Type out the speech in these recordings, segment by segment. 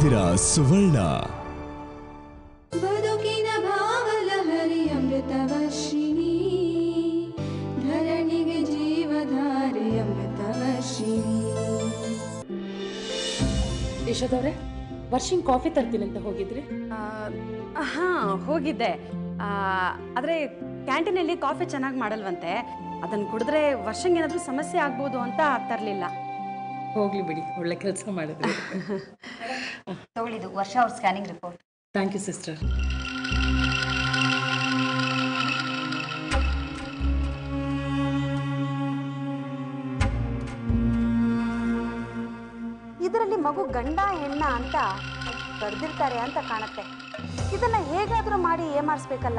ನೋಡ್ತಿದ್ದೀರಾ ಸುವರ್ಣ ಬದುಕಿನ ಭಾವಲಹರಿ ಅಮೃತವರ್ಷಿಣಿ ಧರಣಿಗೆ ಜೀವಧಾರೆ ಅಮೃತವರ್ಷಿಣಿ ಯಶೋದವ್ರೆ ವರ್ಷಿಂಗ್ ಕಾಫಿ ತರ್ತೀನಿ ಅಂತ ಹೋಗಿದ್ರಿ ಹಾಂ ಹೋಗಿದ್ದೆ ಆ, ಆದ್ರೆ ಕ್ಯಾಂಟೀನಲ್ಲಿ ಕಾಫಿ ಚೆನ್ನಾಗಿ ಮಾಡಲ್ವಂತೆ ಅದನ್ನು ಕುಡಿದ್ರೆ ವರ್ಷಂಗೆ ಏನಾದರೂ ಸಮಸ್ಯೆ ಆಗ್ಬೋದು ಅಂತ ತರಲಿಲ್ಲ ಹೋಗ್ಲಿ ಬಿಡಿ ಒಳ್ಳೆ ಕೆಲಸ ಮಾಡಿದ್ರಿ ತಗೊಳ್ಳಿದು ವರ್ಷ ಅವ್ರ scanning report thank you sister ಇದರಲ್ಲಿ ಮಗು ಗಂಡ ಹೆಣ್ಣ ಅಂತ ಬರ್ದಿರ್ತಾರೆ ಅಂತ ಕಾಣುತ್ತೆ ಇದನ್ನ ಹೇಗಾದ್ರೂ ಮಾಡಿ ಏಮಾರಿಸ್ಬೇಕಲ್ಲ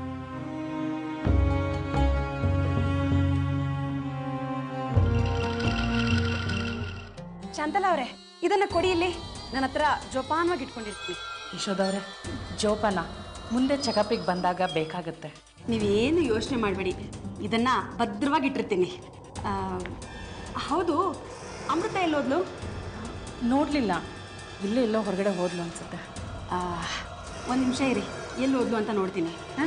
ಶಾಂತಲಾ ಅವರೇ ಇದನ್ನ ಕೊಡಿ ಇಲ್ಲಿ ನನ್ನ ಹತ್ರ ಜೋಪಾನವಾಗಿ ಇಟ್ಕೊಂಡಿರ್ತೀನಿ ಯಶೋದವ್ರೆ ಜೋಪಾನ ಮುಂದೆ ಚೆಕಪಿಗೆ ಬಂದಾಗ ಬೇಕಾಗತ್ತೆ ನೀವೇನು ಯೋಚನೆ ಮಾಡಬೇಡಿ ಇದನ್ನ ಭದ್ರವಾಗಿ ಇಟ್ಟಿರ್ತೀನಿ ಆ, ಹೌದು ಅಮೃತ ಎಲ್ಲೋದ್ಲು ನೋಡಲಿಲ್ಲ ಇಲ್ಲೇ ಎಲ್ಲೋ ಹೊರಗಡೆ ಹೋದ್ಲು ಅನ್ಸುತ್ತೆ ಒಂದು ನಿಮಿಷ ಇರಿ ಎಲ್ಲಿ ಹೋದ್ಲು ಅಂತ ನೋಡ್ತೀನಿ ಹಾಂ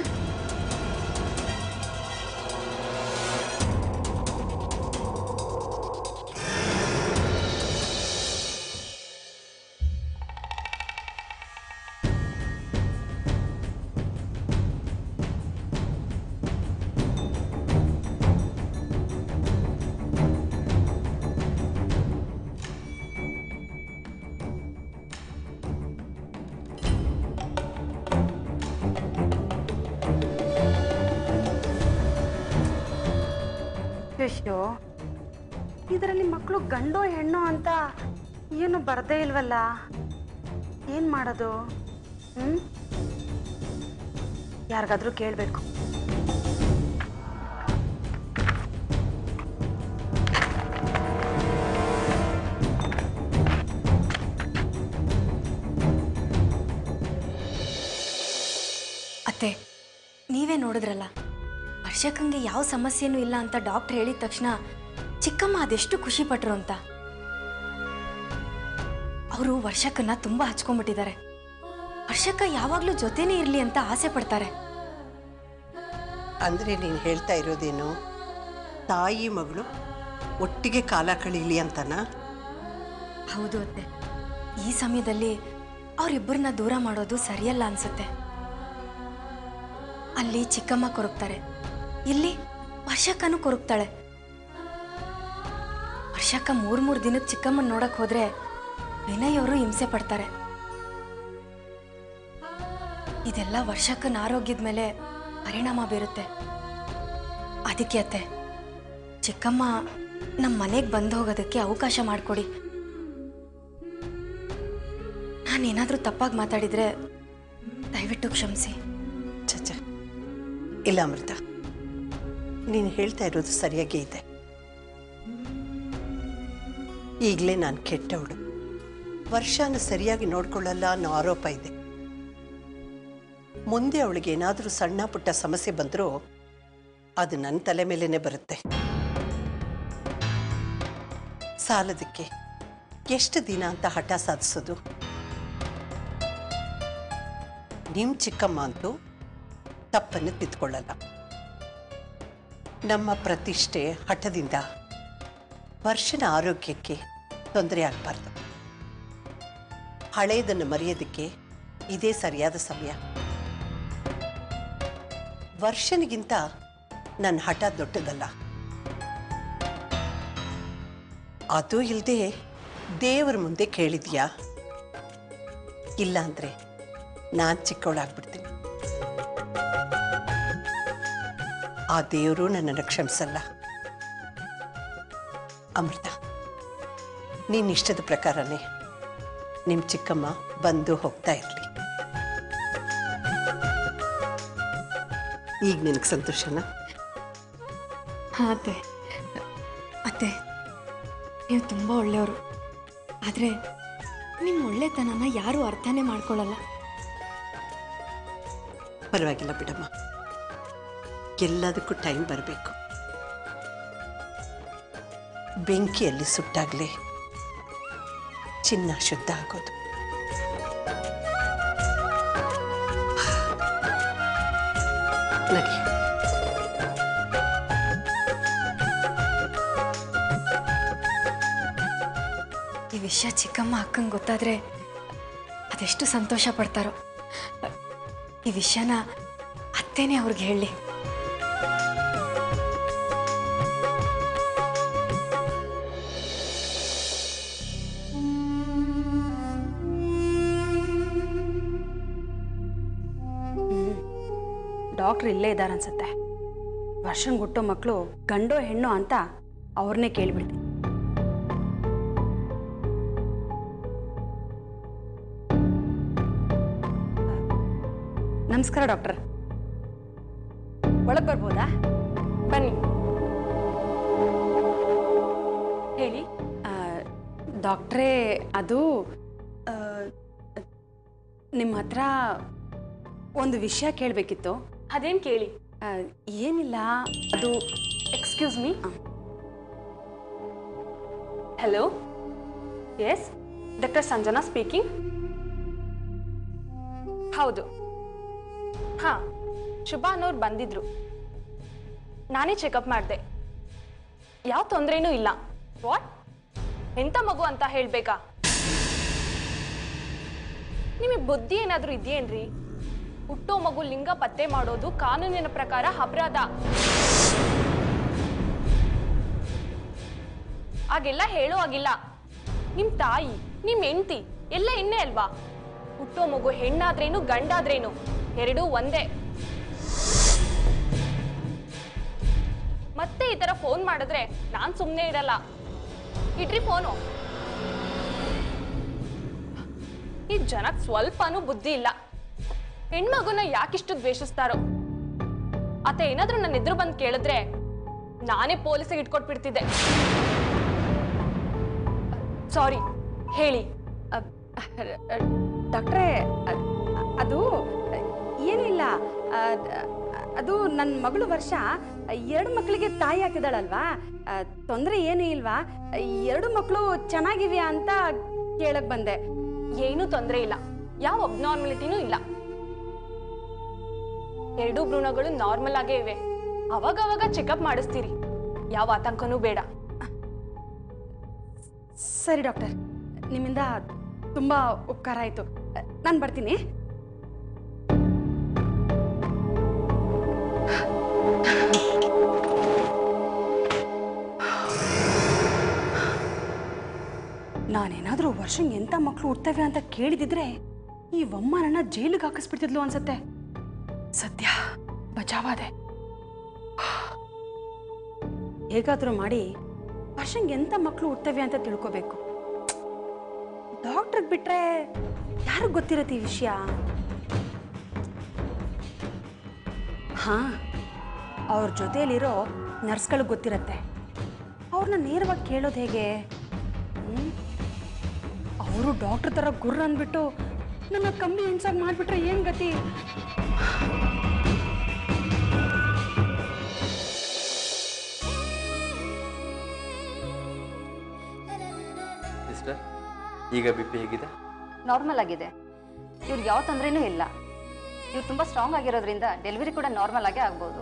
ಅಯ್ಯೋ ಇದರಲ್ಲಿ ಮಕ್ಕಳು ಗಂಡು ಹೆಣ್ಣು ಅಂತ ಏನು ಬರ್ದೇ ಇಲ್ವಲ್ಲ ಏನು ಮಾಡೋದು ಹ್ಞೂ ಯಾರಿಗಾದ್ರೂ ಕೇಳಬೇಕು ಅತ್ತೆ ನೀವೇ ನೋಡಿದ್ರಲ್ಲ ವರ್ಷಕ್ಕಂಗೆ ಯಾವ ಸಮಸ್ಯೆನೂ ಇಲ್ಲ ಅಂತ ಡಾಕ್ಟರ್ ಹೇಳಿದ ತಕ್ಷಣ ಚಿಕ್ಕಮ್ಮ ಅದೆಷ್ಟು ಖುಷಿ ಪಟ್ರು ಅಂತ ಅವರು ವರ್ಷಕ್ಕನ್ನ ತುಂಬಾ ಹಚ್ಕೊಂಡ್ಬಿಟ್ಟಿದ್ದಾರೆ ವರ್ಷಕ್ಕ ಯಾವಾಗ್ಲೂ ಜೊತೆನೇ ಇರ್ಲಿ ಅಂತ ಆಸೆ ಪಡ್ತಾರೆ ಅಂದರೆ ನೀನು ಹೇಳ್ತಾ ಇರೋದೇನು ತಾಯಿ ಮಗಳು ಒಟ್ಟಿಗೆ ಕಾಲ ಕಳೀಲಿ ಅಂತನಾ ಹೌದು ಅತ್ತೆ ಈ ಸಮಯದಲ್ಲಿ ಅವರಿಬ್ಬರನ್ನ ದೂರ ಮಾಡೋದು ಸರಿಯಲ್ಲ ಅನ್ಸುತ್ತೆ ಅಲ್ಲಿ ಚಿಕ್ಕಮ್ಮ ಕೊರಗ್ತಾರೆ ಇಲ್ಲಿ ವರ್ಷಕ್ಕನೂ ಕೊರಗ್ತಾಳೆ ವರ್ಷಕ್ಕ ಮೂರ್ ಮೂರ್ ದಿನಕ್ಕೆ ಚಿಕ್ಕಮ್ಮನ ನೋಡಕ್ ಹೋದ್ರೆ ವಿನಯ್ ಅವರು ಹಿಂಸೆ ಪಡ್ತಾರೆ ಇದೆಲ್ಲ ವರ್ಷಕ್ಕನ ಆರೋಗ್ಯದ ಮೇಲೆ ಪರಿಣಾಮ ಬೀರುತ್ತೆ ಅದಕ್ಕೆ ಅತ್ತೆ ಚಿಕ್ಕಮ್ಮ ನಮ್ಮ ಮನೆಗೆ ಬಂದು ಹೋಗೋದಕ್ಕೆ ಅವಕಾಶ ಮಾಡಿಕೊಡಿ ನಾನೇನಾದರೂ ತಪ್ಪಾಗಿ ಮಾತಾಡಿದ್ರೆ ದಯವಿಟ್ಟು ಕ್ಷಮಿಸಿ ಚಚ ಇಲ್ಲ ಅಮೃತ ನೀನು ಹೇಳ್ತಾ ಇರೋದು ಸರಿಯಾಗೇ ಇದೆ ಈಗಲೇ ನಾನು ಕೆಟ್ಟವಳು ವರ್ಷನ ಸರಿಯಾಗಿ ನೋಡ್ಕೊಳ್ಳಲ್ಲ ಅನ್ನೋ ಆರೋಪ ಇದೆ ಮುಂದೆ ಅವಳಿಗೆ ಏನಾದರೂ ಸಣ್ಣ ಪುಟ್ಟ ಸಮಸ್ಯೆ ಬಂದರೂ ಅದು ನನ್ನ ತಲೆ ಮೇಲೇನೆ ಬರುತ್ತೆ ಸಾಲದಕ್ಕೆ ಎಷ್ಟು ದಿನ ಅಂತ ಹಠ ಸಾಧಿಸೋದು ನಿಮ್ಮ ಚಿಕ್ಕಮ್ಮ ಅಂತೂ ತಪ್ಪನ್ನು ತಿದ್ಕೊಳ್ಳಲ್ಲ ನಮ್ಮ ಪ್ರತಿಷ್ಠೆ ಹಠದಿಂದ ವರ್ಷನ ಆರೋಗ್ಯಕ್ಕೆ ತೊಂದರೆ ಆಗಬಾರ್ದು ಹಳೆಯದನ್ನು ಮರೆಯೋದಕ್ಕೆ ಇದೇ ಸರಿಯಾದ ಸಮಯ ವರ್ಷನಿಗಿಂತ ನನ್ನ ಹಠ ದೊಡ್ಡದಲ್ಲ ಅದು ಇಲ್ಲದೆ ದೇವರ ಮುಂದೆ ಕೇಳಿದ್ಯಾ ಇಲ್ಲ ಅಂದರೆ ನಾನು ಚಿಕ್ಕವಳಾಗ್ಬಿಡ್ತೀನಿ ಆ ದೇವರು ನನ್ನನ್ನು ಕ್ಷಮಿಸಲ್ಲ ಅಮೃತ ನೀನ್ ಇಷ್ಟದ ಪ್ರಕಾರನೇ ನಿಮ್ಮ ಚಿಕ್ಕಮ್ಮ ಬಂದು ಹೋಗ್ತಾ ಇರಲಿ ಈಗ ನಿನಗೆ ಸಂತೋಷನಾ ಹಾಂ ಅತ್ತೆ ಅತ್ತೆ ನೀವು ತುಂಬ ಒಳ್ಳೆಯವರು ಆದರೆ ನಿಮ್ಮ ಒಳ್ಳೆತನನ ಯಾರೂ ಅರ್ಥನೇ ಮಾಡ್ಕೊಳ್ಳಲ್ಲ ಪರವಾಗಿಲ್ಲ ಬಿಡಮ್ಮ ಎಲ್ಲದಕ್ಕೂ ಟೈಮ್ ಬರಬೇಕು ಬೆಂಕಿಯಲ್ಲಿ ಸುಟ್ಟಾಗಲೇ ಚಿನ್ನ ಶುದ್ಧ ಆಗೋದು ನಡಿ ಈ ವಿಷಯ ಚಿಕ್ಕಮ್ಮ ಅಕ್ಕಂಗೆ ಗೊತ್ತಾದ್ರೆ ಅದೆಷ್ಟು ಸಂತೋಷ ಪಡ್ತಾರೋ ಈ ವಿಷಯನ ಅತ್ತೇನೆ ಅವ್ರಿಗೆ ಹೇಳಿ ಡಾಕ್ಟ್ರ್ ಇಲ್ಲೇ ಇದ್ದಾರೆ ಅನ್ಸುತ್ತೆ ವರ್ಷಂಗೆ ಹುಟ್ಟೋ ಮಕ್ಕಳು ಗಂಡೋ ಹೆಣ್ಣೋ ಅಂತ ಅವ್ರನ್ನೇ ಕೇಳಿಬಿಡ್ತೀನಿ ನಮಸ್ಕಾರ ಡಾಕ್ಟರ್ ಒಳಗೆ ಬರ್ಬೋದಾ ಬನ್ನಿ ಹೇಳಿ ಡಾಕ್ಟ್ರೇ ಅದು ಆ, ನಿಮ್ಮ ಹತ್ರ ಒಂದು ವಿಷಯ ಕೇಳಬೇಕಿತ್ತು ಅದೇನು ಕೇಳಿ ಏನಿಲ್ಲ ಅದು excuse me hello yes doctor Sanjana speaking ಹೌದು ಹಾಂ ಶುಭಾ ಅನ್ನೋರು ಬಂದಿದ್ರು ನಾನೇ ಚೆಕಪ್ ಮಾಡಿದೆ ಯಾವ ತೊಂದರೆನೂ ಇಲ್ಲ ವಾಟ್ ಎಂಥ ಮಗು ಅಂತ ಹೇಳ್ಬೇಕಾ ನಿಮಗೆ ಬುದ್ಧಿ ಏನಾದರೂ ಇದೆಯೇನ್ರಿ ಹುಟ್ಟೋ ಮಗು ಲಿಂಗ ಪತ್ತೆ ಮಾಡೋದು ಕಾನೂನಿನ ಪ್ರಕಾರ ಅಪರಾಧ ಹಾಗೆಲ್ಲ ಹೇಳೋ ಆಗಿಲ್ಲ ನಿಮ್ ತಾಯಿ ನಿಮ್ ಹೆಂಡತಿ ಎಲ್ಲ ಎಣ್ಣೆ ಅಲ್ವಾ ಹುಟ್ಟೋ ಮಗು ಹೆಣ್ಣಾದ್ರೇನು ಗಂಡಾದ್ರೇನು ಎರಡೂ ಒಂದೇ ಮತ್ತೆ ಈ ತರ ಫೋನ್ ಮಾಡಿದ್ರೆ ನಾನ್ ಸುಮ್ಮನೆ ಇರಲ್ಲ ಇಡ್ರಿ ಫೋನು ಈ ಜನಕ್ ಸ್ವಲ್ಪನೂ ಬುದ್ಧಿ ಇಲ್ಲ ಹೆಣ್ಮಗುನ ಯಾಕಿಷ್ಟು ದ್ವೇಷಿಸ್ತಾರೋ ಆತ ಏನಾದ್ರೂ ನನ್ನ ಎದುರು ಬಂದು ಕೇಳಿದ್ರೆ ನಾನೇ ಪೊಲೀಸಿಗೆ ಇಟ್ಕೊಟ್ಬಿಡ್ತಿದ್ದೆ ಸಾರಿ ಹೇಳಿ ಡಾಕ್ಟ್ರೇ ಅದ್- ಅದು ಏನಿಲ್ಲ ಅದ್- ಅದು ನನ್ನ ಮಗಳು ವರ್ಷ ಎರಡು ಮಕ್ಕಳಿಗೆ ತಾಯಿ ಹಾಕಿದಾಳಲ್ವಾ ತೊಂದರೆ ಏನೂ ಇಲ್ವಾ ಎರಡು ಮಕ್ಕಳು ಚೆನ್ನಾಗಿವೆಯಾ ಅಂತ ಕೇಳಕ್ ಬಂದೆ ಏನೂ ತೊಂದರೆ ಇಲ್ಲ ಯಾವ ಅಬ್ನಾರ್ಮಲಿಟಿನೂ ಇಲ್ಲ ಎರಡೂ ಭ್ರೂಣಗಳು ನಾರ್ಮಲ್ ಆಗೇ ಇವೆ ಅವಾಗವಾಗ ಚೆಕಪ್ ಮಾಡಿಸ್ತೀರಿ ಯಾವ ಆತಂಕನೂ ಬೇಡ ಸರಿ ಡಾಕ್ಟರ್ ನಿಮ್ಮಿಂದ ತುಂಬ ಉಪಕಾರ ಆಯಿತು ನಾನು ಬರ್ತೀನಿ ನಾನೇನಾದರೂ ವರ್ಷಂಗೆ ಎಂಥ ಮಕ್ಕಳು ಹುಡ್ತವೆ ಅಂತ ಕೇಳಿದಿದ್ರೆ ಈ ಒಮ್ಮ ನನ್ನ ಜೈಲಿಗೆ ಹಾಕಿಸ್ಬಿಡ್ತಿದ್ಲು ಅನ್ಸತ್ತೆ ಸದ್ಯ ಬಚಾವಾದೆ ಹೇಗಾದರೂ ಮಾಡಿ ವರ್ಷಂಗೆ ಎಂಥ ಮಕ್ಕಳು ಹುಡ್ತವೆ ಅಂತ ತಿಳ್ಕೋಬೇಕು ಡಾಕ್ಟ್ರಿಗೆ ಬಿಟ್ರೆ ಯಾರಿಗೆ ಗೊತ್ತಿರತ್ತೆ ಈ ವಿಷಯ ಹಾ ಅವ್ರ ಜೊತೆಯಲ್ಲಿರೋ ನರ್ಸ್ಗಳಿಗೆ ಗೊತ್ತಿರತ್ತೆ ಅವ್ರನ್ನ ನೇರವಾಗಿ ಕೇಳೋದು ಹೇಗೆ ಅವರು ಡಾಕ್ಟರ್ ಥರ ಗುರ್ರ ಅಂದ್ಬಿಟ್ಟು ನನ್ನ ಕಮ್ಮಿ ಹೆಣ್ಸಾಗಿ ಮಾಡಿಬಿಟ್ರೆ ಏನು ಗತಿ ಸಿಸ್ಟರ್ ಈಗ ಬಿ ಪಿ ಹೇಗಿದೆ ನಾರ್ಮಲ್ ಆಗಿದೆ ಇವ್ರಿಗೆ ಯಾವ ತೊಂದರೆನೂ ಇಲ್ಲ ಇವ್ರು ತುಂಬ ಸ್ಟ್ರಾಂಗ್ ಆಗಿರೋದ್ರಿಂದ ಡೆಲಿವರಿ ಕೂಡ ನಾರ್ಮಲ್ ಆಗೇ ಆಗ್ಬೋದು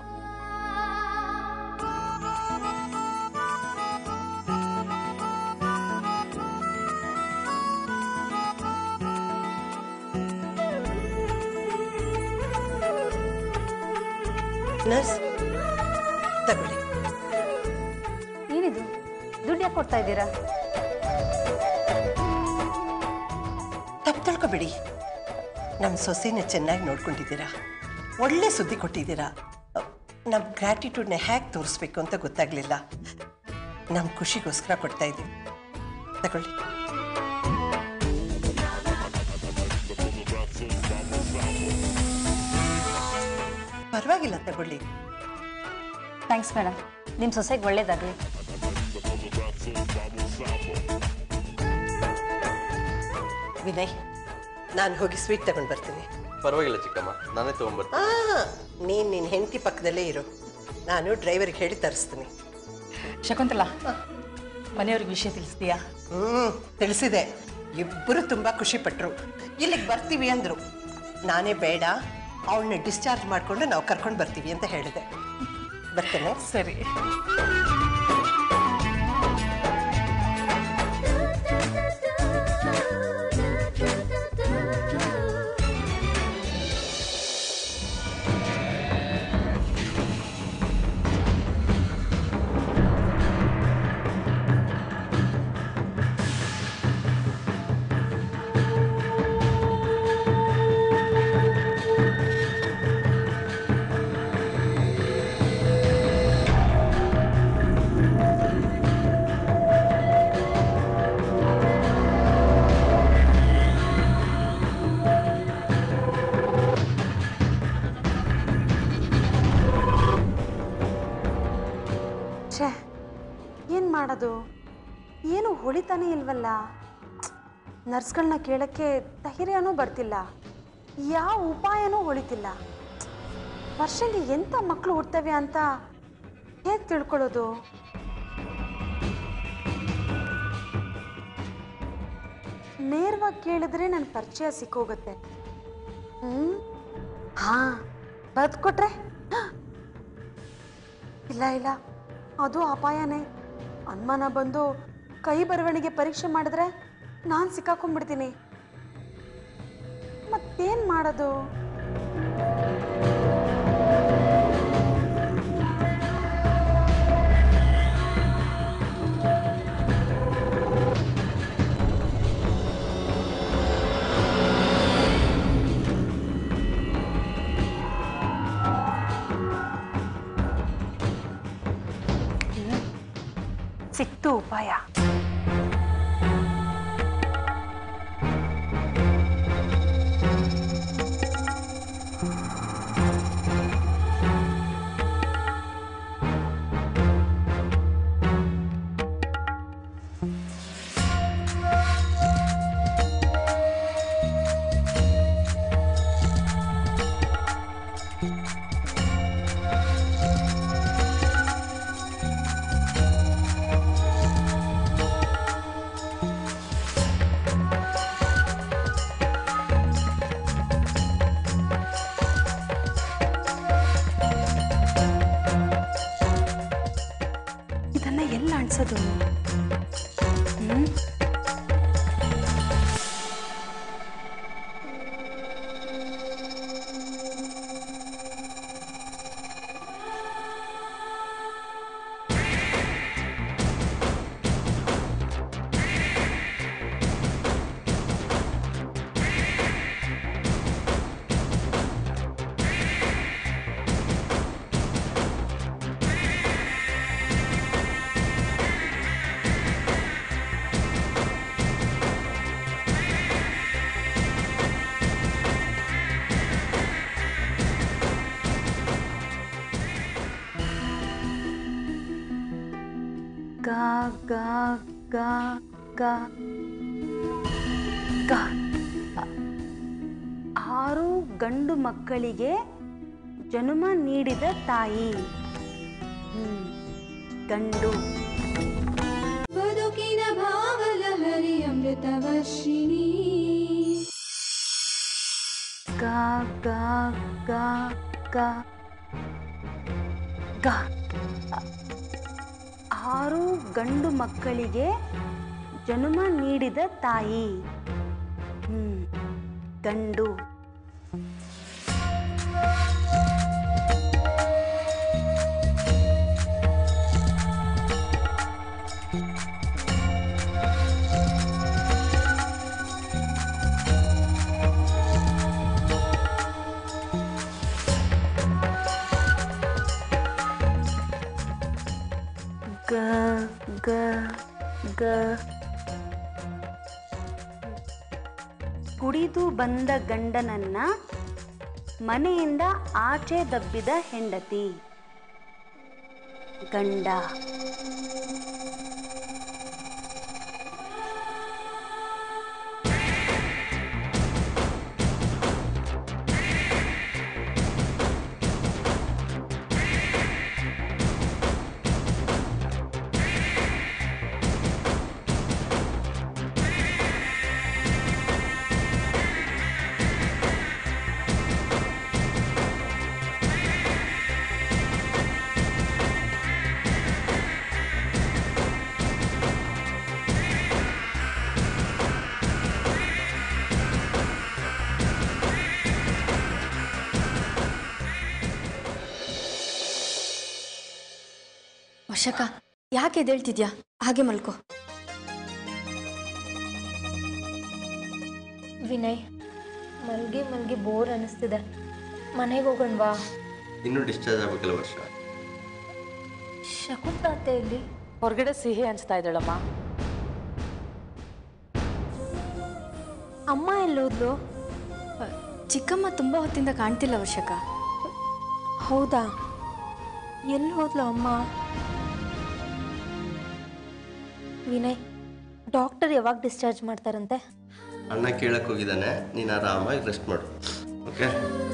ನರ್ಸ್ ತಗೊಳ್ಳಿ ಏನಿದು ದುಡ್ಡು ಯಾಕೆ ಕೊಡ್ತಾ ಇದ್ದೀರಾ ತಪ್ಪು ತಿಳ್ಕೊಬೇಡಿ ನಮ್ಮ ಸೊಸೆನ ಚೆನ್ನಾಗಿ ನೋಡ್ಕೊಂಡಿದ್ದೀರಾ ಒಳ್ಳೆ ಸುದ್ದಿ ಕೊಟ್ಟಿದ್ದೀರಾ ನಮ್ಮ ಗ್ರ್ಯಾಟಿಟ್ಯೂಡ್ನ ಹೇಗೆ ತೋರಿಸ್ಬೇಕು ಅಂತ ಗೊತ್ತಾಗಲಿಲ್ಲ ನಮ್ಮ ಖುಷಿಗೋಸ್ಕರ ಕೊಡ್ತಾ ಇದ್ದೀವಿ ತಗೊಳ್ಳಿ ಪರವಾಗಿಲ್ಲ ತಗೊಳ್ಳಿ ಥ್ಯಾಂಕ್ಸ್ ಮೇಡಮ್ ನಿಮ್ಮ ಸೊಸೆಗೆ ಒಳ್ಳೇದಾಗಲಿ ವಿನಯ್ ನಾನು ಹೋಗಿ ಸ್ವೀಟ್ ತಗೊಂಡು ಬರ್ತೀನಿ ಪರವಾಗಿಲ್ಲ ಚಿಕ್ಕಮ್ಮ ನಾನೇ ತೊಗೊಂಬರ್ತೀನಿ ಆ ನೀನು ನಿನ್ನ ಹೆಂಡತಿ ಪಕ್ಕದಲ್ಲೇ ಇರು ನಾನು ಡ್ರೈವರ್ಗೆ ಹೇಳಿ ತರಿಸ್ತೀನಿ ಶಕುಂತಲಾ ಮನೆಯವ್ರಿಗೆ ವಿಷಯ ತಿಳಿಸ್ತೀಯಾ ಹ್ಞೂ ತಿಳಿಸಿದೆ ಇಬ್ಬರು ತುಂಬ ಖುಷಿಪಟ್ಟರು ಇಲ್ಲಿಗೆ ಬರ್ತೀವಿ ಅಂದರು ನಾನೇ ಬೇಡ ಅವಳನ್ನ ಡಿಸ್ಚಾರ್ಜ್ ಮಾಡಿಕೊಂಡು ನಾವು ಕರ್ಕೊಂಡು ಬರ್ತೀವಿ ಅಂತ ಹೇಳಿದೆ ಬರ್ತೇನೆ ಸರಿ ಛೇ ಏನು ಮಾಡೋದು ಏನು ಹೊಳಿತಾನೆ ಇಲ್ವಲ್ಲ ನರ್ಸ್ಗಳನ್ನ ಕೇಳೋಕ್ಕೆ ಧೈರ್ಯನೂ ಬರ್ತಿಲ್ಲ ಯಾವ ಉಪಾಯನೂ ಹೊಳಿತಿಲ್ಲ ವರ್ಷಕ್ಕೆ ಎಂಥ ಮಕ್ಕಳು ಹುಡ್ತವೆ ಅಂತ ಹೇಗೆ ತಿಳ್ಕೊಳ್ಳೋದು ನೇರವಾಗಿ ಕೇಳಿದ್ರೆ ನನ್ನ ಪರಿಚಯ ಸಿಕ್ಕೋಗುತ್ತೆ ಹ್ಞೂ ಹಾಂ ಬದುಕೊಟ್ರೆ ಇಲ್ಲ ಇಲ್ಲ ಅದು ಅಪಾಯನೇ ಅನುಮಾನ ಬಂದು ಕೈ ಬರವಣಿಗೆ ಪರೀಕ್ಷೆ ಮಾಡಿದ್ರೆ ನಾನು ಸಿಕ್ಕಾಕೊಂಡ್ಬಿಡ್ತೀನಿ ಮತ್ತೇನು ಮಾಡೋದು ಸಿಕ್ತು ಉಪಾಯ ಇದನ್ನ ಎಲ್ಲ ಅನ್ಸೋದು ಹ್ಮ್? ಗ ಗ ಗ ಗ ಗ ಆರು ಗಂಡು ಮಕ್ಕಳಿಗೆ ಜನ್ಮ ನೀಡಿದ ತಾಯಿ ಹ್ಮ್. ಗಂಡು ಬದುಕಿನ ಭಾವಲಹರಿ ಅಮೃತವರ್ಷಿಣಿ ಗ ಗ ಗ ಗ ಗ ಆರು ಗಂಡು ಮಕ್ಕಳಿಗೆ ಜನ್ಮ ನೀಡಿದ ತಾಯಿ ಹ್ಮ್ ಗಂಡು ಗ ಗ ಗ ಕುಡಿದು ಬಂದ ಗಂಡನನ್ನ ಮನೆಯಿಂದ ಆಚೆ ದಬ್ಬಿದ ಹೆಂಡತಿ ಗಂಡ ವರ್ಷಕ್ಕ ಯಾಕೆ ಎದ್ದೇಳ್ತಿದ್ಯಾ ಹಾಗೆ ಮಲ್ಕೋ ವಿನಯ್ ಮಲ್ಗಿ ಮಲ್ಗಿ ಬೋರ್ ಅನಿಸ್ತಿದೆ ಮನೆಗೆ ಹೋಗೋಣವಾ ಇನ್ನೂ ಡಿಸ್ಚಾರ್ಜ್ ಆಗಬೇಕಲ್ಲ ವರ್ಷ ಶಕುಂತಲಾತೆ ಇಲ್ಲಿ ಹೊರಗಡೆ ಸಿಹಿ ಹಂಚ್ತಾ ಇದ್ದಾಳಮ್ಮ ಅಮ್ಮ ಎಲ್ಲೋದ್ಲು ಅ, ಚಿಕ್ಕಮ್ಮ ತುಂಬ ಹೊತ್ತಿಂದ ಕಾಣ್ತಿಲ್ಲ ವರ್ಷಕ್ಕ ಹೌದಾ ಎಲ್ಲಿ ಹೋದ್ಲು ಅಮ್ಮ ವಿನಯ್ ಡಾಕ್ಟರ್ ಯಾವಾಗ ಡಿಸ್ಚಾರ್ಜ್ ಮಾಡ್ತಾರಂತೆ ಅಣ್ಣ ಕೇಳಕ್ಕೆ ಹೋಗಿದ್ದಾನೆ ನೀನು ಆರಾಮಾಗಿ ರೆಸ್ಟ್ ಮಾಡು ಓಕೆ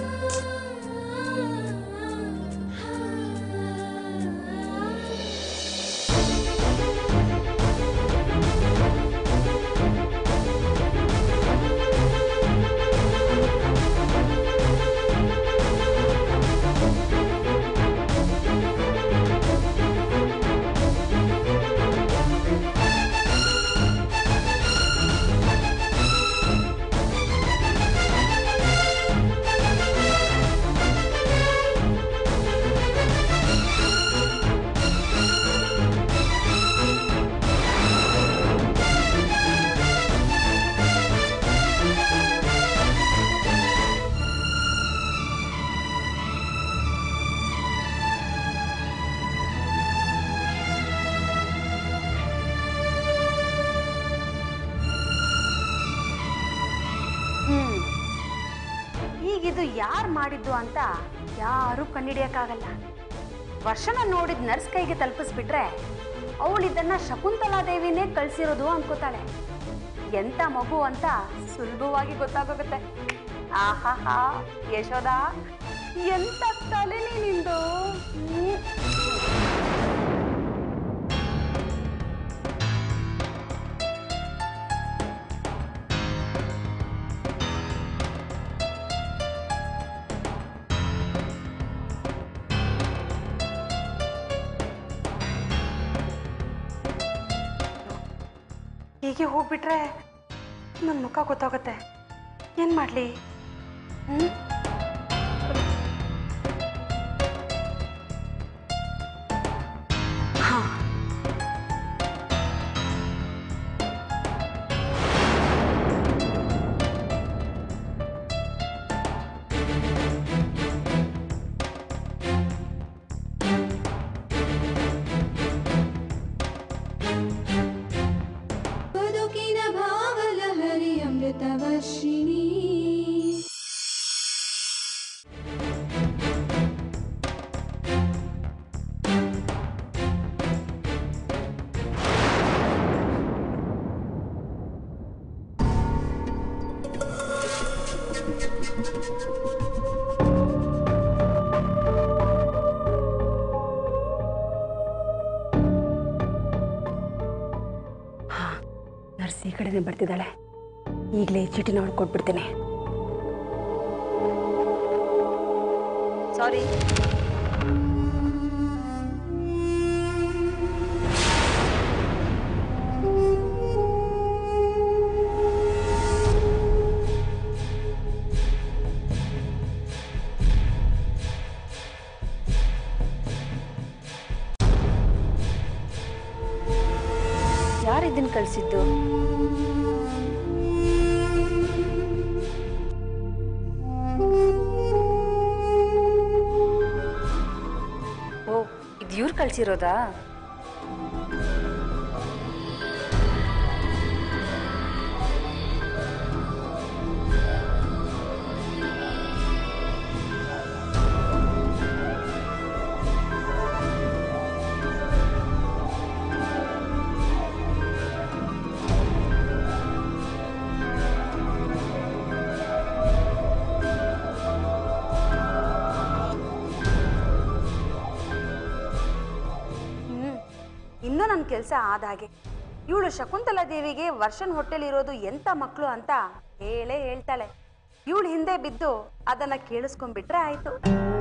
ಹ್ಮ್ ಈಗಿದು ಯಾರು ಮಾಡಿದ್ದು ಅಂತ ಯಾರೂ ಕಂಡಿಡಿಯಕ್ಕಾಗಲ್ಲ ವರ್ಷನ ನೋಡಿದ ನರ್ಸ್ ಕೈಗೆ ತಲುಪಿಸ್ಬಿಟ್ರೆ ಅವಳು ಇದನ್ನ ಶಕುಂತಲಾ ದೇವಿನೇ ಕಳ್ಸಿರೋದು ಅನ್ಕೋತಾಳೆ ಎಂತ ಮಗು ಅಂತ ಸುಲಭವಾಗಿ ಗೊತ್ತಾಗೋಗುತ್ತೆ ಆಹಾಹಾ ಯಶೋದ ಎಂತ ತಲೆನೇ ನಿಂದು ಹ್ಮ್. ಹೀಗೆ ಹೋಗ್ಬಿಟ್ರೆ ನನ್ನ ಮುಖ ಗೊತ್ತಾಗುತ್ತೆ ಏನು ಮಾಡಲಿ ಹ್ಞೂ ಹಾಂ ಬದುಕಿನ ಭಾವಲಹರಿ ಅಮೃತವರ್ಷಿಣಿ ನರ್ಸ್ ಈ ಕಡೆನೇ ಬರ್ತಿದ್ದಾಳೆ ಈಗಲೇ ಚೀಟಿನ ಅವಳು ಕೊಟ್ಬಿಡ್ತೇನೆ ಸಾರಿ ಯಾರು ಇದನ್ನ ಕಳಿಸಿದ್ದು ಓ ಇದು ಇವ್ರು ಕಳ್ಸಿರೋದಾ ಹ್ಞೂ ಇನ್ನೂ ನನ್ನ ಕೆಲಸ ಆದ ಹಾಗೆ ಇವಳು ಶಕುಂತಲಾ ದೇವಿಗೆ ವರ್ಷನ್ ಹೊಟ್ಟೆಲಿರೋದು ಎಂಥ ಮಕ್ಕಳು ಅಂತ ಹೇಳೇ ಹೇಳ್ತಾಳೆ ಇವಳು ಹಿಂದೆ ಬಿದ್ದು ಅದನ್ನ ಕೇಳಿಸ್ಕೊಂಡ್ಬಿಟ್ರೆ ಆಯ್ತು